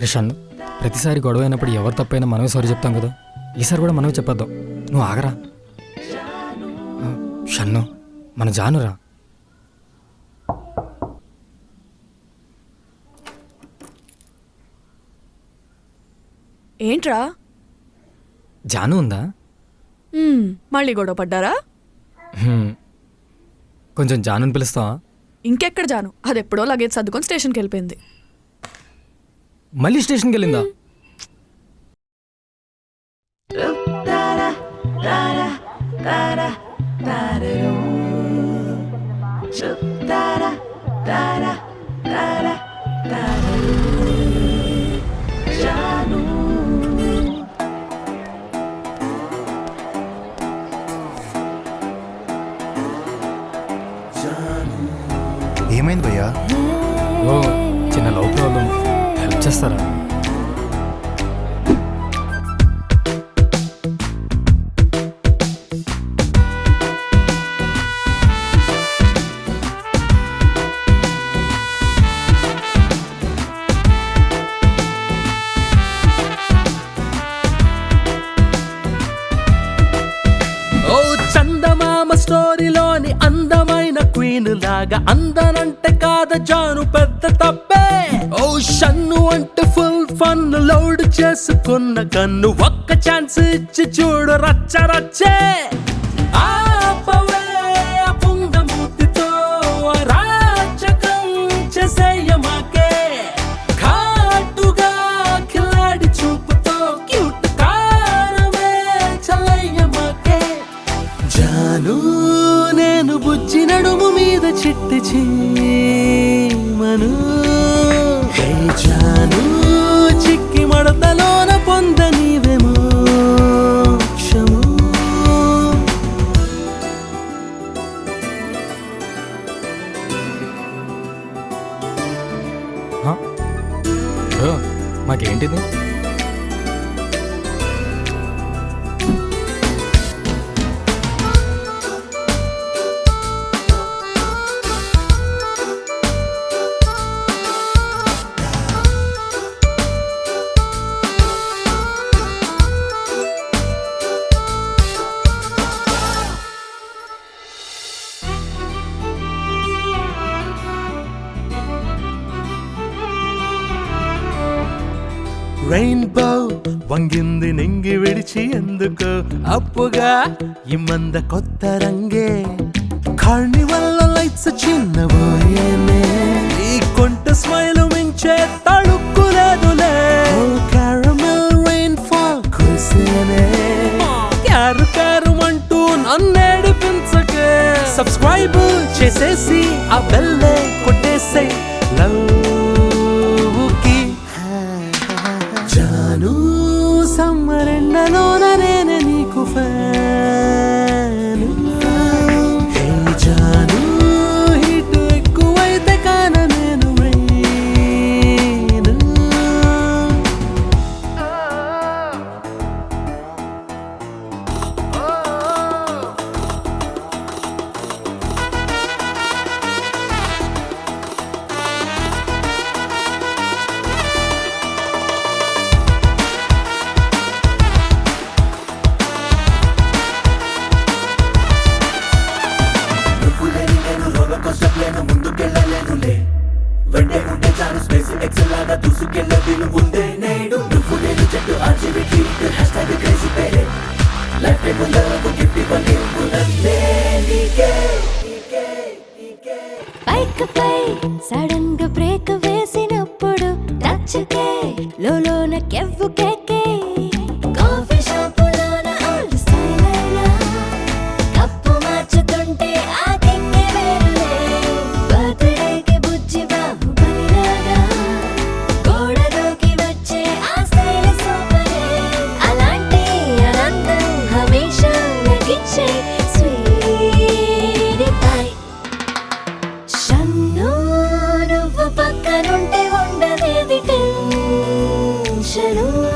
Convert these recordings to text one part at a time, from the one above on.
రే షన్ను ప్రతిసారి గొడవ అయినప్పుడు ఎవరు తప్పైనా మనమే సారీ చెప్తాం కదా ఈసారి కూడా మనమే చెప్పేద్దాం నువ్వు ఆగరా ఆ, షన్ను మన జానురా ఏంట్రా జాను ఉందా మ్మ్, మళ్ళీ గొడవ పడ్డారా హ్మ్. కొంచెం జానుని పిలుస్తావా ఇంకెక్కడ జాను అది ఎప్పుడో లగేజ్ సర్దుకొని స్టేషన్కి వెళ్ళిపోయింది మళ్ళీ స్టేషన్కి వెళ్ళిందా ఏమైంది భయ్యా ఓ చిన్న లవ్ ప్రాబ్లం హెల్ప్ చేస్తారా ఓ చందమామ స్టోరీలోని అందమైన క్వీన్ లాగా అందనంటే కాద జాను పెద్ద తప్పే ఓ షన్ను అంటే ఫుల్ ఫన్ లోడ్ చేసుకున్న కన్ను ఒక్క ఛాన్స్ ఇచ్చి చూడు రచ్చ రచ్చే ఆపవే ఆ పుంగమూతితో అరాచకం చేసేయమాకే ఘాటుగా కిలాడి చూపుతో క్యూట్ కారమే చల్లయ్యమాకే జాను నేను బుజ్జి నడుము మీద చిట్టి చీమను హే జాను చిక్కి మడతలోన పొంద నీవేమో క్షము హా? ఓ, మాకేంటిది రెయిన్బో వంగింది నింగి విడిచి ఎందుకు అప్పుగా ఇమ్మంద కొత్త రంగే కార్నివల్ లైట్స్ చిన్నబోయేనే ఈ కొంట స్మైల్ మించే తడుక్కు లేదులే క్యారమెల్ రెయిన్ ఫాల్ కురిసేనే క్యారు క్యారు అంటూ నన్నేడిపించకే సబ్స్క్రైబ్ చేసేసి ఆ బెల్లే కొట్టేసే లవ్కి జాను సమ్మరెండలోన నేనే నీకు ఫ్యాను హే జాను హీట్ ఎక్కువైతే కాన నేను రైను బైక్ పై సడన్ గా బ్రేక్ వేసినప్పుడు టచ్కే లోలోన కెవ్వు కేకే కాఫీ షాపులోన ఓల్డ్ స్టైల్ అయినా కప్పు మార్చుతుంటే ఆ కిక్కే వేరులే బర్త్డేకి బుజ్జి బాహుబలిలాగా గోడ దూకి వచ్చే ఆ స్టైల్ సూపరే అలాంటి ఆనందం హమేషా నగిచ్చే స్వీట్ పై షన్ను నువ్వు పక్కనుంటే ఉండదేది టెన్షను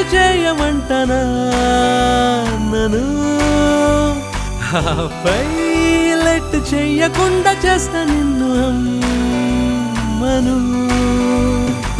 చేయమంటనా నన్ను పైలెట్ చెయ్యకుండా చేస్తా నిన్ను అమ్మను